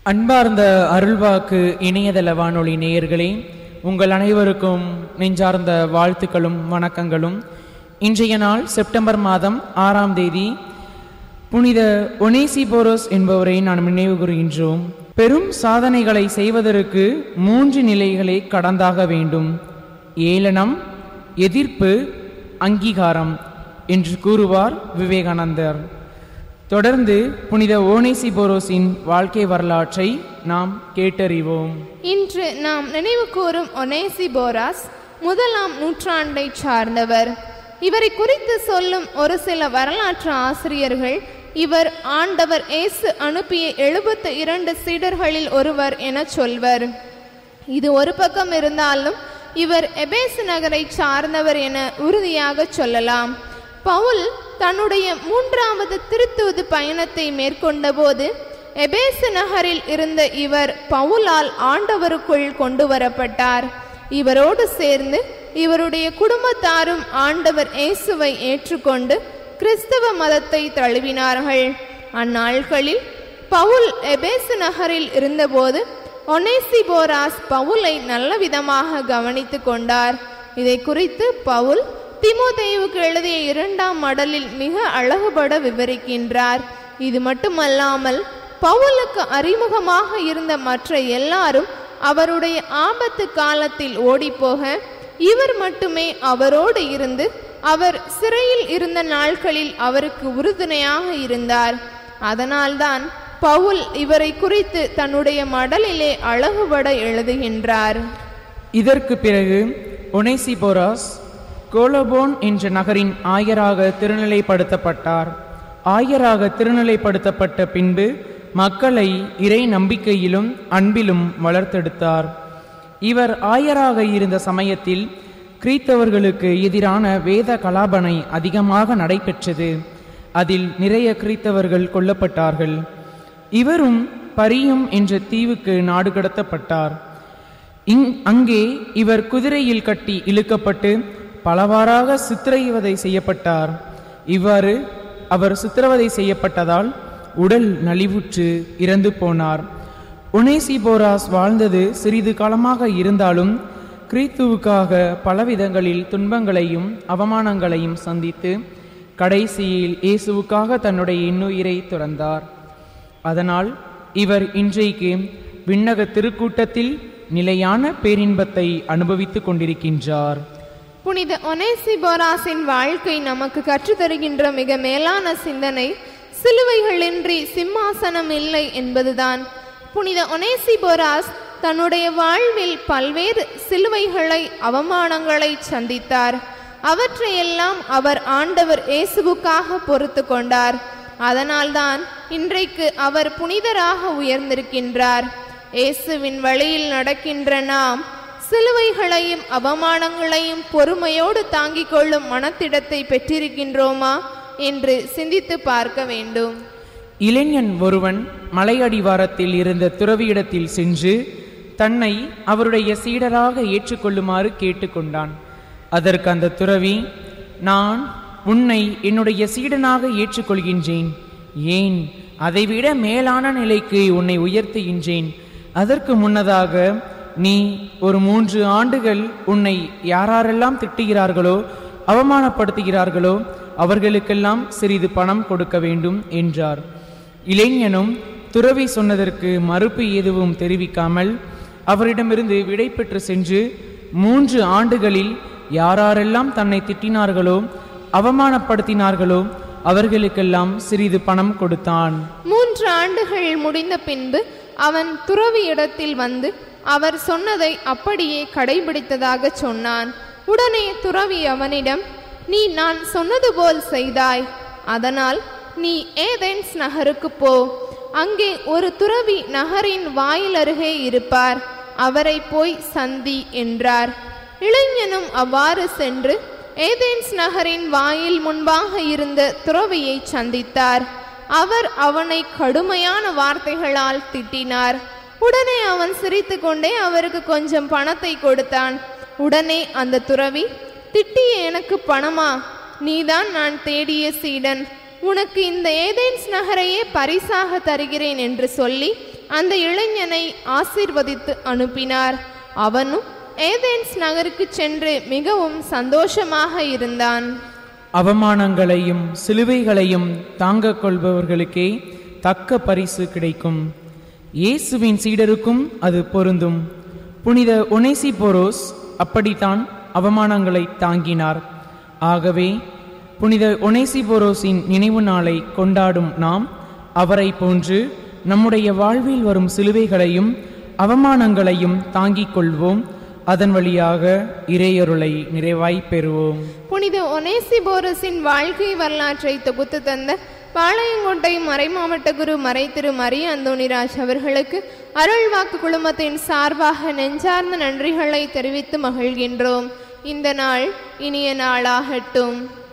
அன்பார்ந்த அருள்வாக்கு இணையதள வானொலி நேயர்களே உங்கள் அனைவருக்கும் நெஞ்சார்ந்த வாழ்த்துக்களும் வணக்கங்களும் இன்றைய நாள் செப்டம்பர் மாதம் ஆறாம் தேதி புனித ஒனேசிபோரோஸ் என்பவரை நாம் நினைவு கூறுகின்றோம் பெரும் சாதனைகளை செய்வதற்கு மூன்று நிலைகளை கடந்தாக வேண்டும் ஏளனம் எதிர்ப்பு அங்கீகாரம் என்று கூறுவார் விவேகானந்தர் தொடர்ந்து புனித ஓனேசிபோரோஸின் வாழ்க்கை வரலாற்றை நாம் கேட்டறிவோம் இன்று நாம் நினைவு கூறும் ஒனேசிபோராஸ் முதலாம் நூற்றாண்டை சார்ந்தவர் இவரை குறித்து சொல்லும் ஒரு சில வரலாற்று ஆசிரியர்கள் இவர் ஆண்டவர் இயேசு அனுப்பிய எழுபத்து இரண்டு சீடர்களில் ஒருவர் என சொல்வர் இது ஒரு பக்கம் இருந்தாலும் இவர் எபேசு நகரை சார்ந்தவர் என உறுதியாக சொல்லலாம் பவுல் தன்னுடைய மூன்றாவது திருத்தூது பயணத்தை மேற்கொண்டபோது எபேசு நகரில் இருந்த இவர் பவுலால் ஆண்டவருக்குள் கொண்டு வரப்பட்டார் இவரோடு சேர்ந்து இவருடைய குடும்பத்தாரும் ஆண்டவர் இயேசுவை ஏற்றுக்கொண்டு கிறிஸ்தவ மதத்தை தழுவினார்கள் அந்நாட்களில் பவுல் எபேசு நகரில் இருந்தபோது ஒனேசிபோராஸ் பவுலை நல்ல விதமாக கவனித்து கொண்டார் இதை குறித்து பவுல் திமோதேயுவுக்கு எழுதிய இரண்டாம் மடலில் மிக அழகுபட விவரிக்கின்றார் இது மட்டுமல்லாமல் பவுலுக்கு அறிமுகமாக இருந்த மற்ற எல்லாரும் அவருடைய ஆபத்து காலத்தில் ஓடிப்போக இவர் மட்டுமே அவரோடு இருந்து அவர் சிறையில் இருந்த நாட்களில் அவருக்கு உறுதுணையாக இருந்தார் அதனால்தான் பவுல் இவரை குறித்து தன்னுடைய மடலிலே அழகுபட எழுதுகின்றார் இதற்கு பிறகு ஒனேசிபோராஸ் கோலோபோன் என்ற நகரின் ஆயராக திருநிலைப்படுத்தப்பட்டார் ஆயராக திருநிலைப்படுத்தப்பட்ட பின்பு மக்களை இறை நம்பிக்கையிலும் அன்பிலும் வளர்த்தெடுத்தார் இவர் ஆயராக இருந்த சமயத்தில் கிறித்தவர்களுக்கு எதிரான வேத கலாபனை அதிகமாக நடைபெற்றது அதில் நிறைய கிறித்தவர்கள் கொல்லப்பட்டார்கள் இவரும் பரியும் என்ற தீவுக்கு நாடு கடத்தப்பட்டார் இங் அங்கே இவர் குதிரையில் கட்டி இழுக்கப்பட்டு பலவாறாக சித்திரவதை செய்யப்பட்டார் இவ்வாறு அவர் சித்திரவதை செய்யப்பட்டதால் உடல் நலிவுற்று இறந்து போனார் ஒனேசிபோராஸ் வாழ்ந்தது சிறிது காலமாக இருந்தாலும் கிறித்துவுக்காக பலவிதங்களில் துன்பங்களையும் அவமானங்களையும் சந்தித்து கடைசியில் இயேசுவுக்காக தன்னுடைய இன்னுயிரை துறந்தார் அதனால் இவர் இன்றைக்கு விண்ணக திருக்கூட்டத்தில் நிலையான பேரின்பத்தை அனுபவித்துக் கொண்டிருக்கின்றார் புனித ஒனேசிபோராஸின் வாழ்க்கை நமக்கு கற்றுத்தருகின்ற மிக மேலான சிந்தனை சிலுவைகளின்றி சிம்மாசனம் இல்லை என்பதுதான் புனித ஒனேசிபோராஸ் தன்னுடைய வாழ்வில் பல்வேறு சிலுவைகளை அவமானங்களை சந்தித்தார் அவற்றையெல்லாம் அவர் ஆண்டவர் இயேசுவுக்காக பொறுத்து கொண்டார் அதனால்தான் இன்றைக்கு அவர் புனிதராக உயர்ந்திருக்கின்றார் இயேசுவின் வழியில் நடக்கின்ற நாம் சிலுவைகளையும் அவமானங்களையும் பொறுமையோடு தாங்கிக் கொள்ளும் மனத்திடத்தை பெற்றிருக்கின்றோமா என்று சிந்தித்து பார்க்க வேண்டும் இளைஞன் ஒருவன் மலையடிவாரத்தில் இருந்த துறவியிடத்தில் சென்று தன்னை அவருடைய சீடராக ஏற்றுக்கொள்ளுமாறு கேட்டுக்கொண்டான் அதற்கு அந்த துறவி நான் உன்னை என்னுடைய சீடனாக ஏற்றுக்கொள்கின்றேன் ஏன் அதைவிட மேலான நிலைக்கு உன்னை உயர்த்துகின்றேன் அதற்கு முன்னதாக நீ ஒரு மூன்று ஆண்டுகள் உன்னை யாரெல்லாம் திட்டுகிறார்களோ அவமானப்படுத்துகிறார்களோ அவர்களுக்கெல்லாம் சிறிது பணம் கொடுக்க வேண்டும் என்றார் இளைஞனும் துறவி சொன்னதற்கு மறுப்பு எதுவும் தெரிவிக்காமல் அவரிடமிருந்து விடை பெற்று சென்று மூன்று ஆண்டுகளில் யாரெல்லாம் தன்னை திட்டினார்களோ அவமானப்படுத்தினார்களோ அவர்களுக்கெல்லாம் சிறிது பணம் கொடுத்தான் மூன்று ஆண்டுகள் முடிந்த பின்பு அவன் துறவி இடத்தில் வந்து அவர் சொன்னதை அப்படியே கடைபிடித்ததாக சொன்னான் உடனே துறவி அவனிடம் நீ நான் சொன்னது போல் செய்தாய் அதனால் நீ ஏதென்ஸ் நகருக்கு போ அங்கே ஒரு துறவி நகரின் வாயில் அருகே இருப்பார் அவரை போய் சந்தி என்றார் இளைஞனும் அவ்வாறு சென்று ஏதேன்ஸ் நகரின் வாயில் முன்பாக இருந்த துறவியை சந்தித்தார் அவர் அவனை கடுமையான வார்த்தைகளால் திட்டினார் உடனே அவன் சிரித்துக்கொண்டே அவருக்கு கொஞ்சம் பணத்தை கொடுத்தான் உடனே அந்த துறவி திட்டிய எனக்கு பணமா நீதான் நான் தேடிய சீடன் உனக்கு இந்த ஏதேன்ஸ் நகரையே பரிசாக தருகிறேன் என்று சொல்லி அந்த இளைஞனை ஆசீர்வதித்து அனுப்பினார் அவனும் ஏதேன்ஸ் நகருக்கு சென்று மிகவும் சந்தோஷமாக இருந்தான் அவமானங்களையும் சிலுவைகளையும் தாங்கக் கொள்பவர்களுக்கே தக்க பரிசு கிடைக்கும் இயேசுவின் சீடருக்கும் அது பொருந்தும் புனித ஒனேசிபோரோஸ் அப்படித்தான் அவமானங்களை தாங்கினார் ஆகவே புனித ஒனேசிபோரோஸின் நினைவு நாளை கொண்டாடும் நாம் அவரை போன்று நம்முடைய வாழ்வில் வரும் சிலுவைகளையும் அவமானங்களையும் தாங்கிக் கொள்வோம் அதன் வழியாக இறையருளை நிறைவாய் பெறுவோம் புனித ஒனேசிபோரஸின் வாழ்க்கை வரலாற்றை தொகுத்து தந்த பாளையங்கோட்டை மறைமாவட்ட குரு மறை திரு மரிய அந்தோணிராஜ் அவர்களுக்கு அருள்வாக்கு குழுமத்தின் சார்பாக நெஞ்சார்ந்த நன்றிகளை தெரிவித்து மகிழ்கின்றோம் இந்த நாள் இனிய நாளாகட்டும்